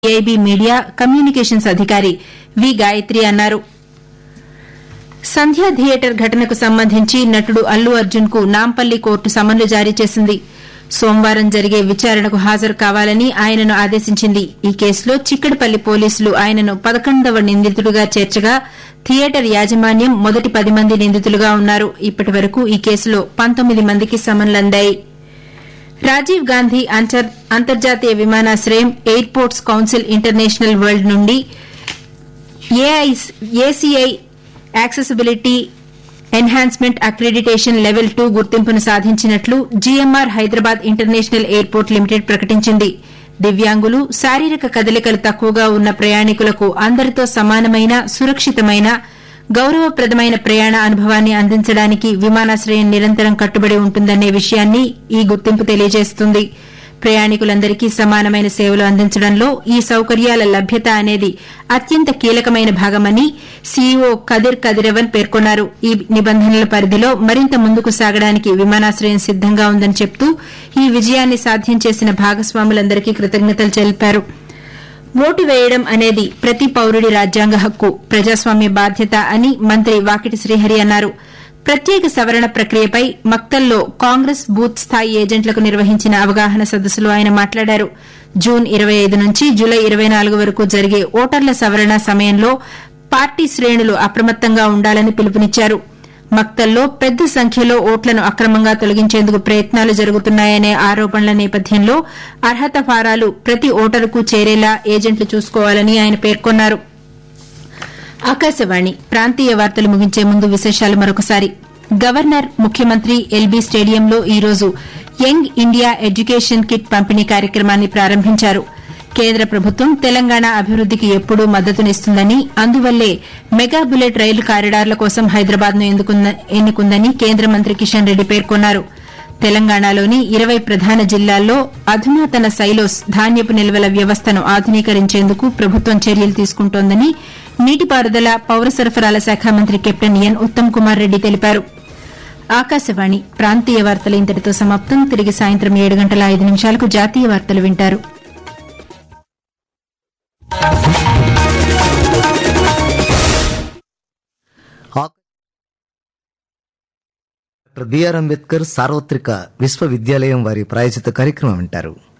ఏఐబీ media communications అధికారి వి గాయత్రి అన్నారు సంధ్య theatre ఘటనకు సంబంధించి నటుడు అల్లు అర్జున్ కు నాంపల్లి కోర్టు సమన్లు జారీ చేసింది సోమవారం జరిగే విచారణకు హాజరు కావాలని ఆయనను ఆదేశించింది ఈ కేసులో చిక్కడపల్లి పోలీసులు ఆయనను పదకొండవ నిందితుడిగా చేర్చగా థియేటర్ యాజమాన్యం మొదటి పది మంది నిందితులుగా ఉన్నారు ఇప్పటి వరకు ఈ కేసులో పంతొమ్మిది మందికి సమన్లందాయి రాజీవ్ గాంధీ అంతర్- అంతర్జాతీయ విమానాశ్రయం ఎయిర్పోర్ట్స్ కౌన్సిల్ ఇంటర్నేషనల్ వరల్డ్ నుండి ACI accessibility enhancement accreditation level two గుర్తింపును సాధించినట్లు GMR Hyderabad international airport limited ప్రకటించింది దివ్యాంగులు శారీరక కదలికలు తక్కువగా ఉన్న ప్రయాణికులకు అందరితో సమానమైన సురక్షితమైన గౌరవప్రదమైన ప్రయాణ అనుభవాన్ని అందించడానికి విమానాశ్రయం నిరంతరం కట్టుబడి ఉంటుందనే విషయాన్ని ఈ గుర్తింపు తెలియజేస్తుంది ప్రయాణికులందరికీ సమానమైన సేవలు అందించడంలో ఈ సౌకర్యాల లభ్యత అనేది అత్యంత కీలకమైన భాగమని సీఈఓ కదిర్ కదిరవన్ పేర్కొన్నారు ఈ నిబంధనల పరిధిలో మరింత ముందుకు సాగడానికి విమానాశ్రయం సిద్దంగా ఉందని చెప్తూ ఈ విజయాన్ని సాధ్యం చేసిన భాగస్వాములందరికీ కృతజ్ఞతలు తెలిపారు ఓటు వేయడం అనేది ప్రతి పౌరుడి రాజ్యాంగ హక్కు ప్రజాస్వామ్య బాధ్యత అని మంత్రి వాకిటి శ్రీహరి అన్నారు ప్రత్యేక సవరణ ప్రక్రియపై మక్తల్లో కాంగ్రెస్ బూత్ స్థాయి ఏజెంట్లకు నిర్వహించిన అవగాహన సదస్సులో ఆయన మాట్లాడారు జూన్ ఇరవై ఐదు నుంచి జూలై ఇరవై నాలుగు వరకు జరిగే ఓటర్ల సవరణ సమయంలో పార్టీ శ్రేణులు అప్రమత్తంగా ఉండాలని పిలుపునిచ్చారు మక్తల్లో పెద్ద సంఖ్యలో ఓట్లను అక్రమంగా తొలగించేందుకు ప్రయత్నాలు జరుగుతున్నాయనే ఆరోపణల నేపథ్యంలో అర్హత ఫారాలు ప్రతి ఓటరుకు చేరేలా ఏజెంట్లు చూసుకోవాలని ఆయన పేర్కొన్నారు ఆకాశవాణి ప్రాంతీయ వార్తలు ముగించే ముందు విశేషాలు మరొకసారి గవర్నర్ ముఖ్యమంత్రి ఎల్బీ స్టేడియంలో ఈ రోజు యంగ్ ఇండియా ఎడ్యుకేషన్ కిట్ పంపిణీ కార్యక్రమాన్ని ప్రారంభించారు కేంద్ర ప్రభుత్వం తెలంగాణ అభివృద్దికి ఎప్పుడూ మద్దతునిస్తుందని అందువల్లే మెగా బుల్లెట్ రైలు కారిడార్ల కోసం హైదరాబాద్ ను ఎన్నుకుందని కేంద్ర మంత్రి కిషన్ రెడ్డి పేర్కొన్నారు తెలంగాణలోని ఇరవై ప్రధాన జిల్లాల్లో అధునాతన సైలోస్ ధాన్యపు నిల్వల వ్యవస్థను ఆధునీకరించేందుకు ప్రభుత్వం చర్యలు తీసుకుంటోందని నీటిపారుదల పౌర సరఫరాల శాఖ మంత్రి కెప్టెన్ ఎన్ ఉత్తమ్ కుమార్ రెడ్డి తెలిపారు ఆకాశవాణి ప్రాంతీయ వార్తలు ఇంతటితో సమాప్తం తిరిగి సాయంత్రం ఏడు గంటల ఐదు నిమిషాలకు జాతీయ వార్తలు వింటారు డాక్టర్ బిఆర్ అంబేద్కర్ సార్వత్రిక విశ్వవిద్యాలయం వారి ప్రాయోజిత కార్యక్రమం వింటారు